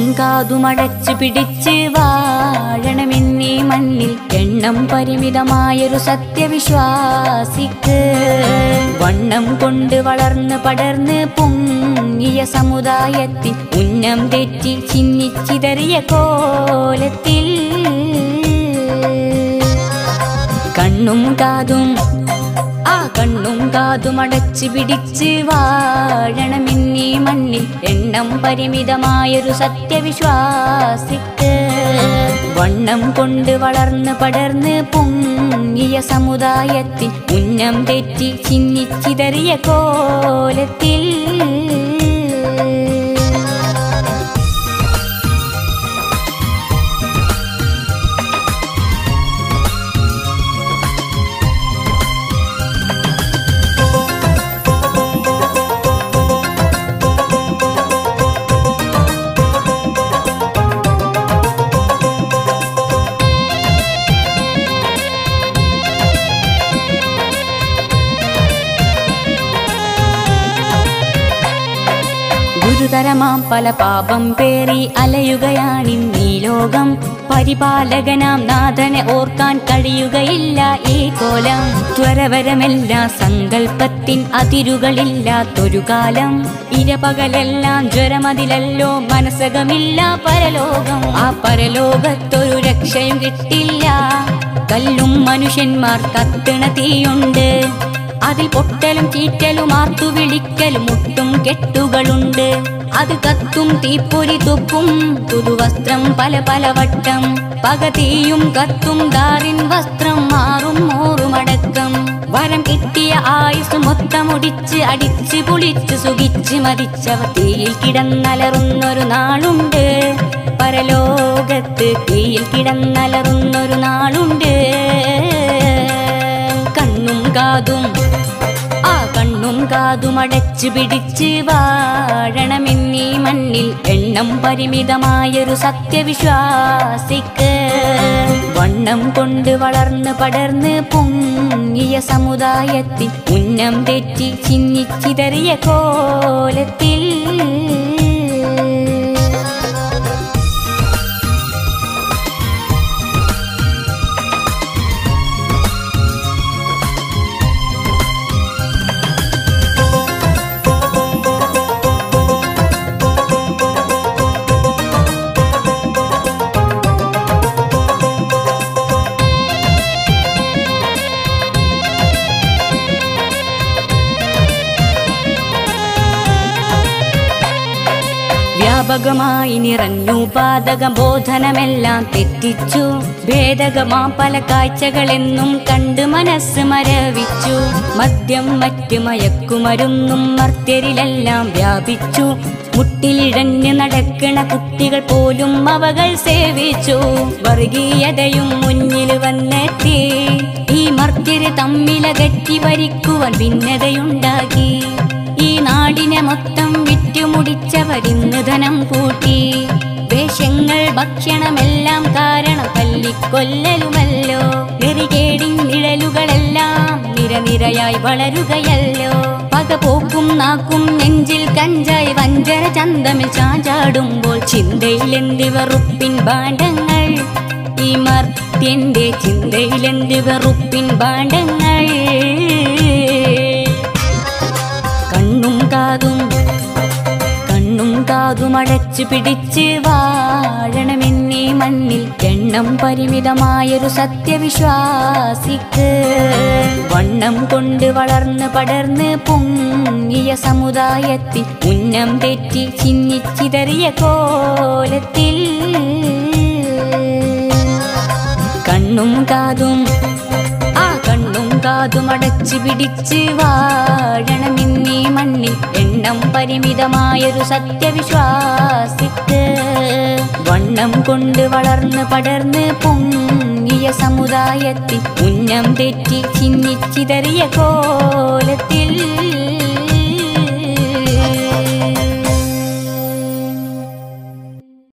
കാതുമടച്ചു പിടിച്ച് വാഴണമെന്നീ മണ്ണിൽ എണ്ണം പരിമിതമായൊരു സത്യവിശ്വാസിക്ക് വണ്ണം കൊണ്ട് വളർന്ന് പടർന്ന് പൊങ്ങിയ സമുദായത്തിൽ ഉന്നം തെറ്റി ചിന്നിച്ചിതറിയ കോലത്തിൽ കണ്ണും കാതും ആ കണ്ണും കാതും അടച്ചു പിടിച്ച് വാഴണമെന്നീ മണ്ണിൽ എണ്ണം പരിമിതമായൊരു സത്യവിശ്വാസിക്ക് വണ്ണം കൊണ്ട് വളർന്ന് പടർന്ന് പൊങ്ങിയ സമുദായത്തിൽ ഉന്നം തെറ്റി ചിന്നിച്ചിതറിയ കോലത്തിൽ ഗുരുതരമാം പല പാപം പേറി അലയുകയാണിന്നീ ലോകം പരിപാലകനാം നാഥനെ ഓർക്കാൻ കഴിയുകയില്ല ഈ കോലം ത്വരവരമെല്ലാ സങ്കൽപ്പത്തിൻ അതിരുകളില്ലാത്തൊരു കാലം ഇരപകലെല്ലാം ജ്വരമതിലല്ലോ മനസ്സകമില്ല പരലോകം ആ പരലോകത്തൊരു രക്ഷയും കിട്ടില്ല കല്ലും മനുഷ്യന്മാർ കത്തണ തീയുണ്ട് അതിൽ പൊട്ടലും ചീറ്റലും ആർത്തു വിളിക്കലും മുട്ടും കെട്ടുകളുണ്ട് അത് കത്തും തീപ്പൊരി തുപ്പും പുതുവസ്ത്രം പല പല വട്ടം പകതീയും കത്തും ദാറിൻ വസ്ത്രം മാറും മോറുമടക്കം വരം കിട്ടിയ ആയുസ് മൊത്തമുടിച്ച് അടിച്ച് പൊളിച്ച് സുഖിച്ച് മതിച്ചവ തീയിൽ കിടന്നലറുന്നൊരു നാളുണ്ട് പരലോകത്ത് തീയിൽ കിടന്നലറുന്നൊരു നാളുണ്ട് കണ്ണും കാതും ആ കണ്ണും കാതും അടച്ചു പിടിച്ച് വാഴണമെന്നീ മണ്ണിൽ എണ്ണം പരിമിതമായൊരു സത്യവിശ്വാസിക്ക് വണ്ണം കൊണ്ട് വളർന്ന് പടർന്ന് പൊങ്ങിയ സമുദായത്തിൽ ഉന്നം തെറ്റി ചിന്നിച്ചിതറിയ കോലത്തിൽ വ്യാപകമായി നിറഞ്ഞു പാതക ബോധനമെല്ലാം തെറ്റിച്ചു ഭേദകമാ പല കാഴ്ചകളെന്നും കണ്ട് മനസ്സ് മരവിച്ചു മദ്യം മറ്റ് മയക്കുമരുന്നും മർത്യരിലെല്ലാം വ്യാപിച്ചു മുട്ടിലിഴഞ്ഞ് നടക്കണ കുട്ടികൾ പോലും അവകൾ സേവിച്ചു വർഗീയതയും മുന്നിൽ വന്നെത്തി ഈ മർത്യര് തമ്മിലകറ്റി വരിക്കുവാൻ ഭിന്നതയുണ്ടാക്കി ഈ നാടിനെ മൊത്തം വിറ്റുമുടിച്ചവരിന്ന് ധനം കൂട്ടി വേഷങ്ങൾ ഭക്ഷണമെല്ലാം കാരണം തല്ലിക്കൊല്ലലുമല്ലോ നെറികേടിൻ നിഴലുകളെല്ലാം നിരനിരയായി വളരുകയല്ലോ പകപോക്കും നാക്കും നെഞ്ചിൽ കഞ്ചായി വഞ്ചര ചന്തമിൽ ചാഞ്ചാടുമ്പോൾ ചിന്തയിലെന്തി വെറുപ്പിൻ ഭാണ്ഡങ്ങൾ ഈ മർത്യന്റെ ചിന്തയിലെന്തി വെറുപ്പിൻ ഭാണ്ഡങ്ങൾ കണ്ണും കാതും കണ്ണും കാതും അടച്ചു പിടിച്ച് വാഴണമെന്നീ മണ്ണിൽ എണ്ണം പരിമിതമായൊരു സത്യവിശ്വാസിക്ക് വണ്ണം കൊണ്ട് വളർന്ന് പടർന്ന് പൊങ്ങിയ സമുദായത്തിൽ ഉന്നം തെറ്റി ചിന്നിച്ചിതറിയ കോലത്തിൽ കണ്ണും കാതും ആ കണ്ണും കാതും അടച്ചു പിടിച്ച് വാഴണമെന്നീ മണ്ണിൽ എണ്ണം പരിമിതമായൊരു സത്യവിശ്വാസിക്ക് വണ്ണം കൊണ്ട് വളർന്ന് പടർന്ന് പൊങ്ങിയ സമുദായത്തിൽ ഉന്നം തെറ്റി ചിന്നിച്ചിതറിയ കോലത്തിൽ